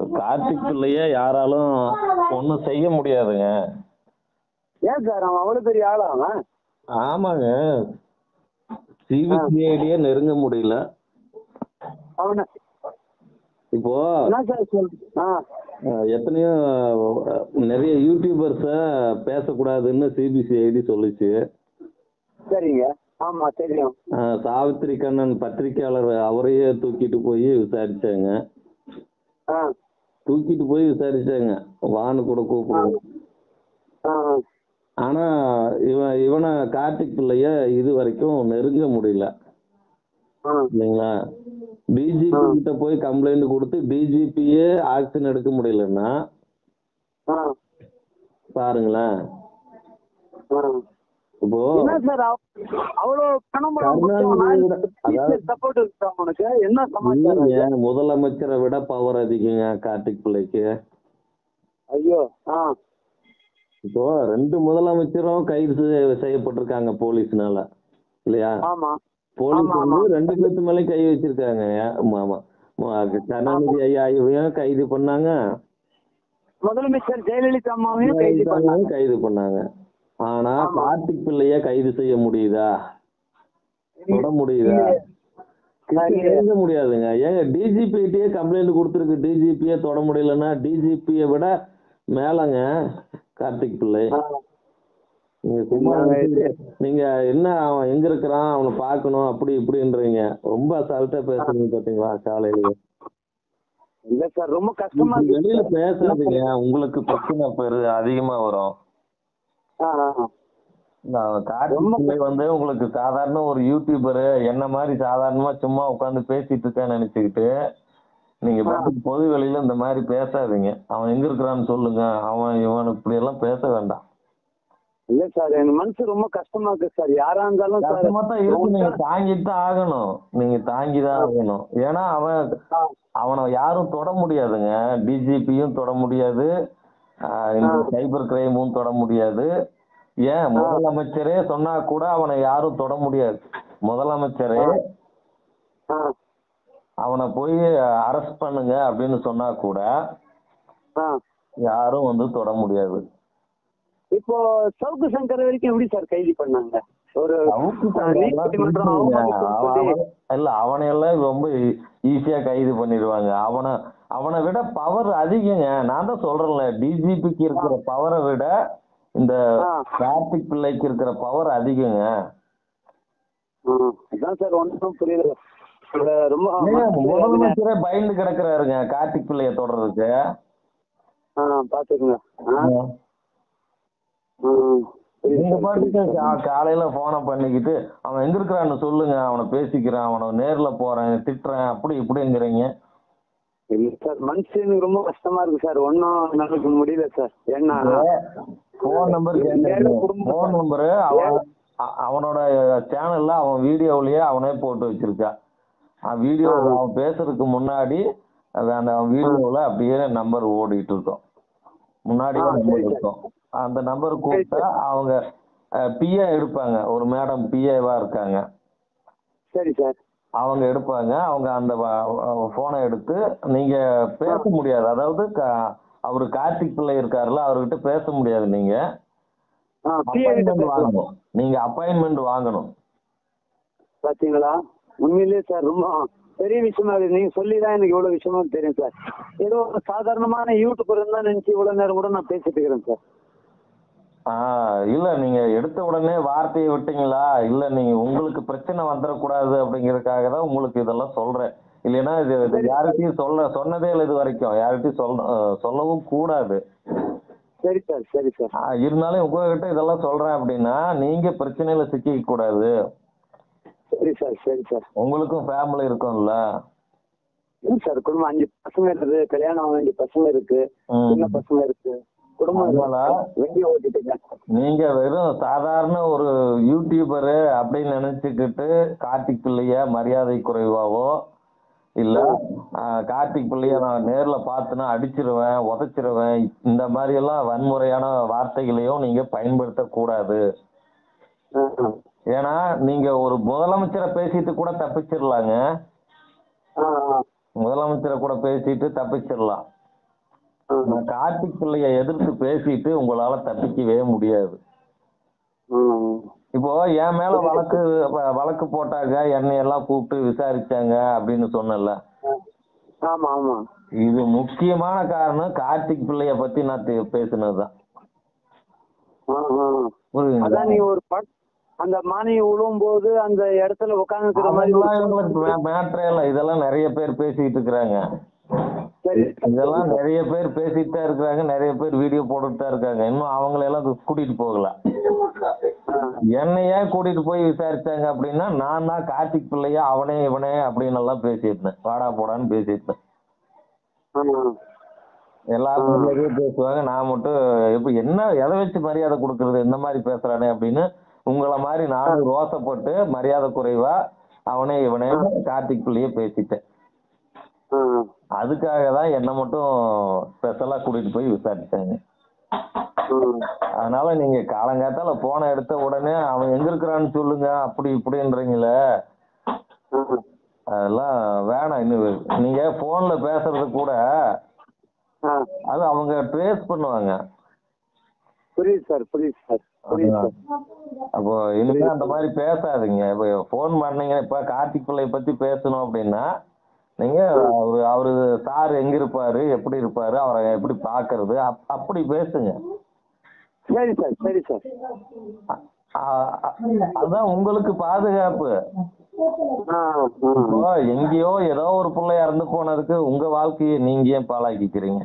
கார்த்திக் பிள்ளைய யாராலும் ஒன்றும் செய்ய முடியாதுங்க ஏன் சார் அவன் அவ்வளோ பெரிய ஆளா அவன் ஆமாங்க சிபிசிஐடியே நெருங்க முடியல அவனை இப்போ என்ன சார் சொல் ஆ அஹ், எத்தனையோ அஹ், நிறைய யூடியூபர்ஸை பேசக்கூடாதுன்னு சிபிசிஐடி சொல்லுச்சு சரிங்க ஆமா தெரியும் அஹ், சாவித்திரி கண்ணன் பத்திரிக்கையாளர் அவரையே தூக்கிட்டு போய் விசாரிச்சாங்க ஆ தூக்கிட்டு போய் விசாரிச்சாங்க வான்னு கூட கூப்பிடுவோம் ஆ ஆனா இவன் இவனை கார்த்திக் பிள்ளைய இது வரைக்கும் நெருங்க முடியல ஆ இல்லைங்களா டிஜிபி கிட்ட போய் கம்ப்ளைண்ட் கொடுத்து டிஜிபியே ஆக்ஷன் எடுக்க முடியலன்னா ஆ பாருங்களேன் ஆ இப்போ என்ன சார் அவ்வளோ பணம் கருணாநிதியோட- அதாவது- சப்போர்ட் இருக்கு அவனுக்கு என்ன சமாச்சாரம் இல்லைங்க, முதலமைச்சரை விட பவர் அதிகங்க கார்த்திக் பிள்ளைக்கு ஐயோ ஆ இப்போ ரெண்டு முதலமைச்சரும் கைது செய்ய- செய்யப்பட்டிருக்காங்க போலீஸ்னால இல்லையா ஆமா போலீஸ் ஆமா, வந்து ஆமா. ரெண்டு பேர்த்து மேலே கை வச்சிருக்காங்க ஆமா ஆமா ம- கருணாநிதி ஐயா இவங்க கைது பண்ணாங்க முதலமைச்சர் ஜெயலலிதா அம்மாவையும் கைது பண்ணாங்க கைது பண்ணாங்க ஆனா ஆமா. கார்த்திக் பிள்ளைய கைது செய்ய முடியுதா தொட முடியுதா கிட்ட இல்லையே. நெருங்க முடியாதுங்க ஏங்க டிஜிபிட்டே கம்ப்ளைண்ட் கொடுத்துருக்கு டிஜிபியே தொட முடியலன்னா டிஜிபியை விட மேலங்க கார்த்திக் பிள்ளை ஆ. நீங்க சும்மா இல்ல, வந்து- நீங்க என்ன அவன் எங்க இருக்கிறான் அவனை பார்க்கணும் அப்படி இப்படின்றீங்க ரொம்ப அசால்ட்டா பேசுறீங்க பாத்தீங்களா காலையில இல்ல சார் ரொம்ப கஷ்டமா இருக்கு வெளியில பேசாதீங்க உங்களுக்கு பிரச்சனை பெரு அதிகமா வரும் ஆ, ஆ. நான் கார்த்திக் ரொம்ப பிள்ளை வந்து உங்களுக்கு சாதாரண ஒரு யூடியூபரு என்ன மாதிரி சாதாரணமா சும்மா உட்காந்து பேசிட்டு இருக்கேன்னு நினைச்சுக்கிட்டு நீங்க பாட்டுக்கு பொது வெளியில இந்த மாதிரி பேசாதீங்க அவன் எங்க இருக்கிறான்னு சொல்லுங்க அவன் இவன் இப்படி எல்லாம் பேச வேண்டாம் இல்ல சார் என் மனசு ரொம்ப கஷ்டமா இருக்கு சார் யாரா இருந்தாலும் சார் கஷ்டமா தான் இருக்கு நீங்க தாங்கிட்டு தான் ஆகணும் நீங்க தாங்கி தான் ஆகணும் ஏன்னா அவன் ஆ, அவனை யாரும் தொட முடியாதுங்க டிஜிபியும் தொட முடியாது ஆஹ் இந்த சைபர் கிரைமும் தொட முடியாது ஏன் முதலமைச்சரே சொன்னா கூட அவனை யாரும் தொட முடியாது முதலமைச்சரே ஆ, அவனை போய் அரெஸ்ட் பண்ணுங்க அப்படின்னு சொன்னா கூட ஆ. யாரும் வந்து தொட முடியாது இப்போ சவுக்கு சங்கர் வரைக்கும் எப்படி சார் கைது பண்ணாங்க ஒரு அவுக்கு ஆ, நீதிமன்றம் அவமதிப்புன்னு அவன் சொல்லி- அவன்- இல்ல அவனையெல்லாம் ரொம்ப ஈஸியா கைது பண்ணிடுவாங்க அவனை அவனை விட பவர் அதிகங்க நான் தான் சொல்றேன்ல டிஜிபிக்கு இருக்கிற பவரை விட இந்த ஆ. கார்த்திக் பிள்ளைக்கு இருக்கிற பவர் அதிகங்க ஆ, அதான் சார் ஒன்றும் புரியல இதுல ரொம்ப ஏங்க, மனசு முதலமைச்சரே பயந்து கிடக்குறாருங்க கார்த்திக் பிள்ளைய தொடர்றதுக்கு ஆ பாத்துக்கங்க ஆ, ஆ, புரியுது நீங்க சார், பாட்டுக்கு புரியுது சார். கா- காலையில போனை பண்ணிக்கிட்டு அவன் எங்க இருக்கிறான்னு சொல்லுங்க அவனை பேசிக்கிறேன் அவனை நேர்ல போறேன் திட்டுறேன் அப்படி இப்படிங்கிறீங்க இல்ல சார் மனசு எனக்கு ரொம்ப கஷ்டமா இருக்கு சார் ஒன்றும் நமக்கு முடியல சார் ஏன்னா போன் நம்பர் ஏழை குடும்பம் போன் நம்பரு அவன் அ- அவனோட சேனல்ல அவன் வீடியோலயே அவனே போட்டு வச்சிருக்கான் வீடியோ அவன் பேசுறதுக்கு முன்னாடி அது அந்த வீடியோல அப்படியே நம்பர் ஓடிட்டு இருக்கும் முன்னாடி ஆ, நம்பர் சரி, இருக்கும் அந்த நம்பர் கூப்பிட்டா அவங்க பிஏ எடுப்பாங்க ஒரு மேடம் பிஏவா இருக்காங்க சரி சார் அவங்க எடுப்பாங்க அவங்க அந்த போனை எடுத்து நீங்க பேச முடியாது அதாவது க- அவரு கார்த்திக் பிள்ளை இருக்காருல்ல அவர்கிட்ட பேச முடியாது நீங்க ஆ பிஏ கிட்ட அப்பாயின்மெண்ட் பேசலாம் வாங்கணும் நீங்க அப்பாயின்மெண்ட் வாங்கணும் பாத்தீங்களா உண்மையிலேயே சார் ரொம்ப பெரிய விஷயமா இருக்கு நீங்க சொல்லி தான் எனக்கு இவ்வளவு விஷயமா தெரியும் சார் ஏதோ ஒரு சாதாரணமான யூடியூபர் தான் நினைச்சு இவ்வளவு நேரம் கூட நான் பேசிட்டு இருக்கிறேன் சார் ஆ இல்ல நீங்க எடுத்த உடனே வார்த்தையை விட்டீங்களா இல்ல நீங்க உங்களுக்கு பிரச்சனை வந்துடக்கூடாது அப்படிங்கறதுக்காக தான் உங்களுக்கு இதெல்லாம் சொல்றேன் இல்லைன்னா இது இது யார்கிட்டயும் சொல்ல சொன்னதே இல்லை இது வரைக்கும் யார்கிட்டயும் சொல்ல அஹ் சொல்லவும் கூடாது சரி சார் சரி சார் ஆ, இருந்தாலும் உங்ககிட்ட இதெல்லாம் சொல்றேன் அப்படின்னா நீங்க பிரச்சனையில சிக்கிக்க கூடாது சரி சார் சரி சார் உங்களுக்கும் ஃபேமிலி இருக்கும்ல இல்ல சார் குடும்பம் அஞ்சு பசங்க இருக்குது கல்யாணம் ஆக வேண்டிய பசங்க இருக்கு ம். சின்ன பசங்க இருக்கு குடும்பம் அதனால இருக்கு. வண்டி ஓட்டிட்டு நீங்க வெறும் சாதாரண ஒரு யூடியூபரு அப்படின்னு நினைச்சுக்கிட்டு கார்த்திக் பிள்ளைய மரியாதை குறைவாவோ இல்ல ஆ, கார்த்திக் பிள்ளைய நான் நேர்ல பார்த்தேன்னா அடிச்சிருவேன் உதைச்சிருவேன் இந்த மாதிரி எல்லாம் வன்முறையான வார்த்தைகளையும் நீங்க பயன்படுத்தக்கூடாது ஆ, ஆ. ஏன்னா நீங்க ஒரு முதலமைச்சரை பேசிட்டு கூட தப்பிச்சிடலாங்க ஆ, ஆ. முதலமைச்சரை கூட பேசிட்டு தப்பிச்சிடலாம் ஆ, நான் கார்த்திக் பிள்ளைய எதிர்த்து பேசிட்டு உங்களால தப்பிக்கவே முடியாது ஆ, இப்போ என் மேல வழக்கு வ- வழக்கு போட்டாங்க என்னை எல்லாம் கூப்பிட்டு விசாரிச்சாங்க அப்படின்னு சொன்னல ஆ. ஆமா ஆமா இது முக்கியமான காரணம் கார்த்திக் பிள்ளைய பத்தி நான் தே- பேசுனதுதான் ஆ, ஆ. புரியுதுங்களா அதான் நீ ஒரு பட் அந்த மானி விழும் போது அந்த இடத்துல உட்காந்துக்கிற மாதிரி ஒரு அதெல்லாம் எங்களுக்கு மேட்டரே இல்லை இதெல்லாம் நிறைய பேர் பேசிட்டு இருக்கிறாங்க சரி இதெல்லாம் நிறைய பேர் பேசிட்டு தான் இருக்கிறாங்க நிறைய பேர் வீடியோ போட்டுட்டு தான் இருக்காங்க இன்னும் அவங்கள எல்லாம் கூட்டிட்டு போகல ஆ, என்னை ஏன் கூட்டிட்டு போய் விசாரிச்சாங்க அப்படின்னா நான் தான் கார்த்திக் பிள்ளையா அவனே இவனே அப்படின்னு எல்லாம் பேசியிருந்தேன் வாடா போடான்னு பேசியிருந்தேன் ஆ. எல்லாரும் நிறைய பேசுவாங்க நான் மட்டும் இப்ப என்ன எதை வச்சு மரியாதை கொடுக்கறது இந்த மாதிரி பேசுறானே அப்படின்னு உங்களை மாதிரி நானும் ரோசப்பட்டு மரியாதை குறைவா அவனே இவனே கார்த்திக் பிள்ளையே பேசிட்டேன் ஆ. அதுக்காக தான் என்னை மட்டும் ஸ்பெஷலா கூட்டிட்டு போய் விசாரிச்சாங்க ம். அதனால நீங்க காலங்காத்தால போன எடுத்த உடனே அவன் எங்க இருக்கிறான்னு சொல்லுங்க அப்படி இப்படின்றீங்களே ஆ. அதெல்லாம் வேணாம் இன்னும் நீங்க போன்ல பேசுறது கூட ஆ. அது அவங்க ட்ரேஸ் பண்ணுவாங்க புரியுது சார் புரியுது சார் புரியுது சார் அப்போ இனிமே அந்த மாதிரி பேசாதீங்க இப்போ ஃபோன் பண்ணீங்க இப்ப கார்த்திக் பிள்ளைய பத்தி பேசணும் அப்படின்னா நீங்க அவரு அவரு சார் எங்க இருப்பாரு எப்படி இருப்பாரு அவரை எப்படி பாக்குறது அப்- அப்படி பேசுங்க சரி சார் சரி சார் அ- அ- அ- அதுதான் உங்களுக்கு பாதுகாப்பு ஆ ஆ. இப்போ எங்கேயோ ஏதோ ஒரு பிள்ளை இறந்து போனதுக்கு உங்க வாழ்க்கையை நீங்க ஏன் பாழாக்கிக்கிறீங்க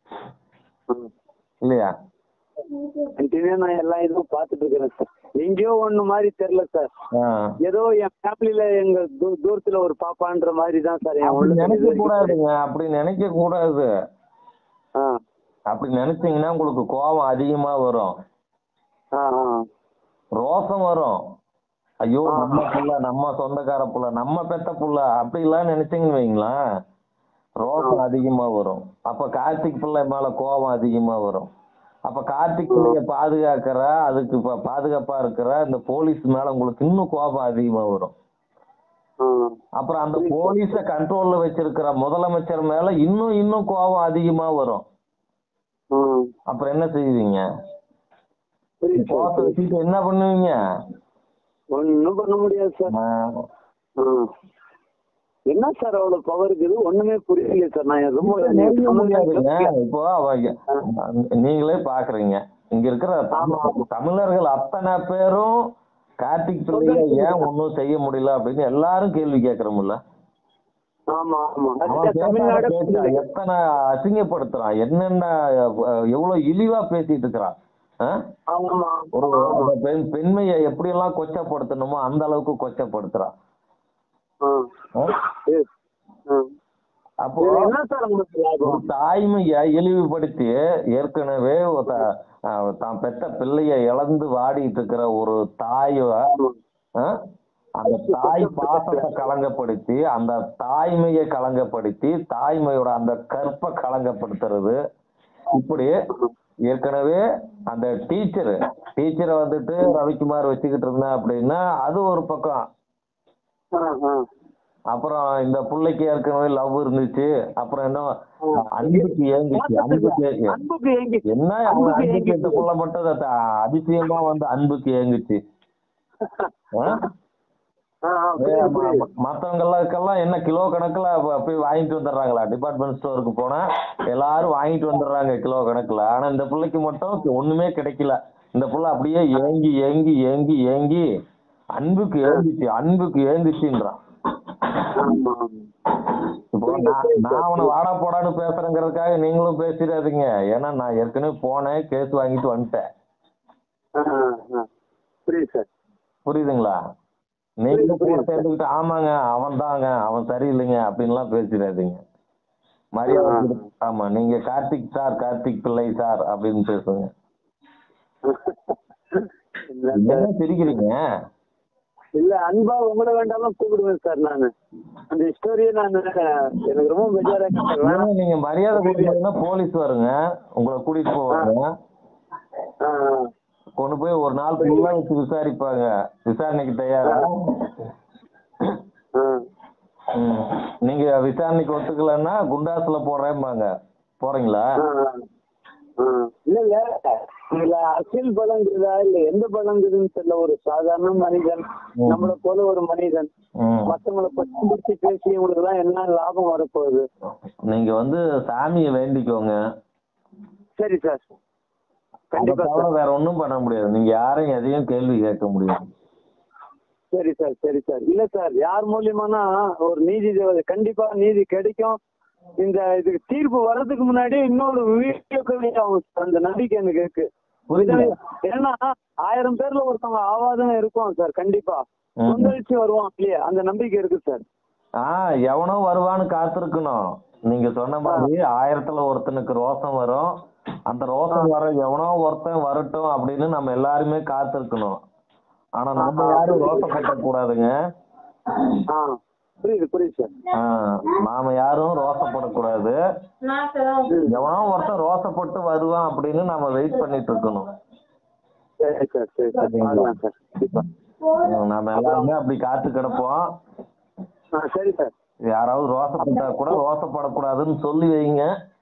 ம். இல்லையா கண்டினியூ நான் எல்லா இதுவும் பார்த்துட்டு இருக்கிறேன் சார் எங்கேயோ ஒண்ணு மாதிரி தெரியல சார் ஆ. ஏதோ என் ஃபேமிலியில எங்க தூ- தூரத்துல ஒரு பாப்பான்ற மாதிரி தான் சார் என் அப்படி உள்ள நினைக்க கூடாதுங்க அப்படி நினைக்க கூடாது ஆ அப்படி நினைச்சீங்கன்னா உங்களுக்கு கோபம் அதிகமா வரும் ஆ ஆ ரோசம் வரும் ஐயோ நம்ம புள்ள நம்ம சொந்தக்கார புள்ள நம்ம பெத்த புள்ள அப்படிலாம் நினைச்சீங்கன்னு வைங்களேன் ரோசம் அதிகமா வரும் அப்ப கார்த்திக் பிள்ளை மேல கோபம் அதிகமா வரும் அப்ப கார்த்திக் பிள்ளைய பாதுகாக்கிற அதுக்கு இப்ப பாதுகாப்பா இருக்கிற இந்த போலீஸ் மேல உங்களுக்கு இன்னும் கோபம் அதிகமா வரும் ஆ அப்புறம் அந்த போலீஸ கண்ட்ரோல்ல வச்சிருக்கிற முதலமைச்சர் மேல இன்னும் இன்னும் கோபம் அதிகமா வரும் ஆ அப்புறம் என்ன செய்வீங்க புரியுது சார் கோபத்தை வச்சுட்டு என்ன பண்ணுவீங்க ஒன்றும் பண்ண முடியாது சார் ஆஹ் ஆ என்ன சார் அவ்வளவு பவர் இருக்குது ஒண்ணுமே புரியல சார் நான் ரொம்ப நெருங்க முடியாதுங்க இப்போ அவ நீங்களே பாக்குறீங்க இங்க இருக்கிற தமிழ்- தமிழர்கள் அத்தனை பேரும் கார்த்திக் பிள்ளைய ஏன் ஒன்னும் செய்ய முடியல அப்படின்னு எல்லாரும் கேள்வி கேக்குறோம்ல ஆமா ஆமா அவன் அதுதான் பேசாத தமிழ்நாடு பேச்சா எத்தனை அசிங்கப்படுத்துறான் என்னென்ன அஹ், எவ்வளவு இழிவா பேசிட்டு இருக்கிறான் ஆ? ஆமா ஒரு அந்த பெண் பெண்மையை எப்படி எல்லாம் கொச்சப்படுத்தணுமோ அந்த அளவுக்கு கொச்சப்படுத்துறான் ஆ ஆ? சரி. ஆ. அப்போ இதுல என்ன சார் உங்களுக்கு ஒரு லாபம் தாய்மையை இழிவுபடுத்தி ஏற்கனவே ஒரு த- அஹ் தான் பெத்த பிள்ளைய இழந்து வாடிட்டு இருக்கிற ஒரு தாய ஆமா. அஹ், அந்த தாய் பாசத்தை களங்கப்படுத்தி அந்த தாய்மையை களங்கப்படுத்தி தாய்மையோட அந்த கற்பை களங்கப்படுத்துறது இப்படி ஏற்கனவே அந்த டீச்சர் டீச்சரை வந்துட்டு ரவிக்குமார் வச்சுக்கிட்டு இருந்தேன் அப்படின்னா அது ஒரு பக்கம் ஆ, ஆ. அப்புறம் இந்த பிள்ளைக்கு ஏற்கனவே லவ் இருந்துச்சு அப்புறம் என்ன அன்புக்கு ஏங்குச்சு அன்புக்கு ஏ- அன்புக்கு ஏங்கி என்ன அவன் அன்புக்கு அன்புக்கு ஏங்கி இந்த புள்ள மட்டும் அத அதிசயமா வந்து அன்புக்கு ஏங்குச்சு ஆ? ஆ, ஆ, ஏ, புரியுது, ம- புரியுது. ம- மத்தவங்களுக்கெல்லாம் என்ன கிலோ கணக்குல ப- போய் வாங்கிட்டு வந்துடுறாங்களா டிபார்ட்மெண்ட் ஸ்டோருக்கு போனா எல்லாரும் வாங்கிட்டு வந்துடுறாங்க கிலோ கணக்குல ஆனா இந்த பிள்ளைக்கு மட்டும் ஒண்ணுமே கிடைக்கல இந்த புள்ள அப்படியே ஏங்கி ஏங்கி ஏங்கி ஏங்கி அன்புக்கு ஏங்குச்சு அன்புக்கு ஏங்குச்சுன்றான் ஆமா இப்போ நான் நான் அவனை வாடா போடான்னு பேசுறேங்கிறதுக்காக நீங்களும் பேசிடாதீங்க ஏன்னா நான் ஏற்கனவே போனேன் கேஸ் வாங்கிட்டு வந்துட்டேன் ஆ, ஆ. புரியுது சார் புரியுதுங்களா நீங்களும் கூட புரியுது. சேர்ந்துக்கிட்டு ஆமாங்க அவன் தாங்க அவன் சரியில்லைங்க அப்படின்லாம் பேசிடாதீங்க மரியாதை ஆ. கொடுத்து- ஆமா நீங்க கார்த்திக் சார் கார்த்திக் பிள்ளை சார் அப்படின்னு பேசுங்க இல்ல சார். என்ன சிரிக்கிறீங்க இல்ல அன்பா உங்களை வேண்டாம கூப்பிடுவேன் சார் நானு அந்த ஸ்டோரியை நான் எனக்கு ரொம்ப பெஜாரா ஏன்னா கேட்டேன் நீங்க மரியாதை கொடுத்தீங்கன்னா போலீஸ் வருங்க உங்களை கூட்டிட்டு போவாங்க கொண்டு போய் ஒரு நாள் ஃபுல்லா வச்சு விசாரிப்பாங்க விசாரணைக்கு தயாரா ம். நீங்க விசாரணைக்கு ஒத்துக்கலைன்னா குண்டாசுல போடுறேன்பாங்க போறீங்களா ஆ, ஆ. ஆ. இல்ல இல்ல இதுல அரசியல் பலங்குதா இல்ல எந்த பலங்குதுன்னு தெரியல ஒரு சாதாரண மனிதன் ம். நம்மள போல ஒரு மனிதன் ம். மத்தவங்களை பத்தி பிடிச்சி பேசி உங்களுக்கு எல்லாம் என்ன லாபம் வரப்போகுது நீங்க வந்து சாமியை வேண்டிக்கோங்க சரி சார் அதை கண்டிப்பா தவிர சார் வேற ஒண்ணும் பண்ண முடியாது நீங்க யாரையும் எதையும் கேள்வி கேட்க முடியாது சரி சார் சரி சார் இல்ல சார் யார் மூலியமானா ஒரு நீதி தேவதை கண்டிப்பா நீதி கிடைக்கும் இந்த இதுக்கு தீர்ப்பு வர்றதுக்கு முன்னாடி இன்னொரு வீடியோக்கள் ஆகும் சார் அந்த நம்பிக்கை எனக்கு இருக்கு புரியல ஏன்னா ஆயிரம் பேர்ல ஒருத்தவங்க ஆவாதம் இருக்கும் சார் கண்டிப்பா ம். கொந்தளிச்சு வருவான் இல்லையா அந்த நம்பிக்கை இருக்கு சார் ஆ எவனோ வருவான்னு காத்திருக்கணும் நீங்க சொன்ன மாதிரி ஆயிரத்துல ஒருத்தனுக்கு ரோசம் வரும் அந்த ரோசம் வர எவனோ ஒருத்தன் வரட்டும் அப்படின்னு நம்ம எல்லாருமே காத்திருக்கணும் ஆனா நம்ம ஆமா. யாரும் ரோசப்பட்ட கூடாதுங்க ஆ புரியுது புரியுது சார் ஆ, நாம யாரும் ரோசப்படக்கூடாது எவனோ ஒருத்தன் ரோசப்பட்டு வருவான் அப்படின்னு நம்ம வெயிட் பண்ணிட்டு இருக்கணும் சரி சார் சரி சார் சரிங்களா? பார்க்கலாம் சார் கண்டிப்பா ம், நம்ம எல்லாருமே அப்படி காத்து கிடப்போம் ஆ சரி சார் யாராவது ரோசப்பட்டா கூட ரோசப்படக்கூடாதுன்னு சொல்லி வைங்க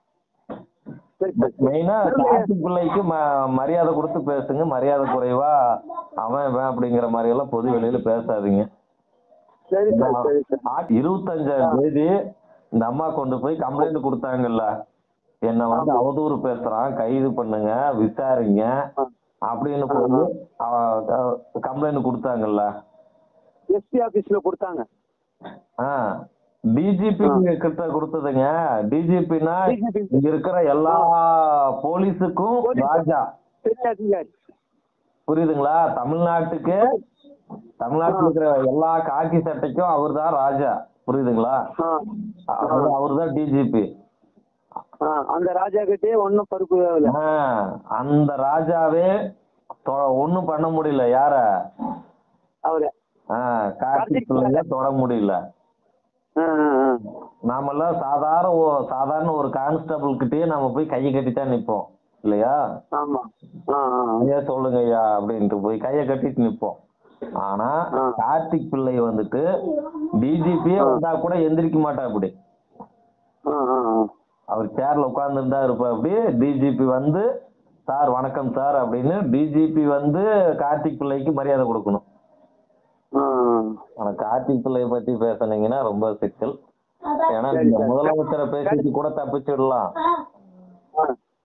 சரி சார் மெயினா கார்த்திக் பிள்ளைக்கு ம- மரியாதை கொடுத்து பேசுங்க மரியாதை குறைவா அவன் இவன் அப்படிங்கிற மாதிரி எல்லாம் பொது வெளியில பேசாதீங்க சரி சார் சரி சார் ஆ- இருபத்தஞ்சாம் தேதி இந்த அம்மா கொண்டு போய் கம்ப்ளைண்ட் கொடுத்தாங்கல்ல என்ன வந்து அவதூறு பேசுறான் கைது பண்ணுங்க விசாரிங்க ஆ. அப்படின்னு போய் கம்ப்ளைண்ட் கொடுத்தாங்கல்ல எஸ்பி ஆபீஸ்ல கொடுத்தாங்க ஆ டிஜிபி கிட்ட கொடுத்ததுங்க டிஜிபினா DGP. இங்க இருக்கிற எல்லா போலீஸுக்கும் போலீஸ். ராஜா பெரிய அதிகாரி புரியுதுங்களா தமிழ்நாட்டுக்கு தமிழ்நாட்டுல இருக்கிற எல்லா காக்கி சட்டைக்கும் அவர்தான் ராஜா புரியுதுங்களா ஆ அவர் தான் டிஜிபி ஆ அந்த ராஜா கிட்டே ஒன்னும் பருப்பு வேகல அந்த ராஜாவே தொ- ஒண்ணும் பண்ண முடியல யார அவரு ஆ, கார்த்திக் கார்த்திக் பிள்ளைங்க தொட முடியல ஆ, ஆ, ஆ. நாமெல்லாம் சாதாரண ஒ- சாதாரண ஒரு கான்ஸ்டபிள் கிட்டயே நம்ம போய் கையை கட்டி தான் நிப்போம் இல்லையா ஆமா ஆ ஆ ஐயா சொல்லுங்க ஐயா அப்படின்ட்டு போய் கையை கட்டிட்டு நிப்போம் ஆனா ஆ. கார்த்திக் பிள்ளை வந்துட்டு டிஜிபியே வந்தா கூட எந்திரிக்க மாட்டா அப்படி ஆ, ஆ, ஆ. அவர் சேர்ல உட்கார்ந்துருந்தா இருப்பா அப்படி டிஜிபி வந்து சார் வணக்கம் சார் அப்படின்னு டிஜிபி வந்து கார்த்திக் பிள்ளைக்கு மரியாதை கொடுக்கணும் ஆ, ஆ. ஆனா கார்த்திக் பிள்ளைய பத்தி பேசுனீங்கன்னா ரொம்ப சிக்கல் ஏன்னா சரி, நீங்க சரி. முதலமைச்சரை பேசிட்டு கூட தப்பிச்சிடலாம்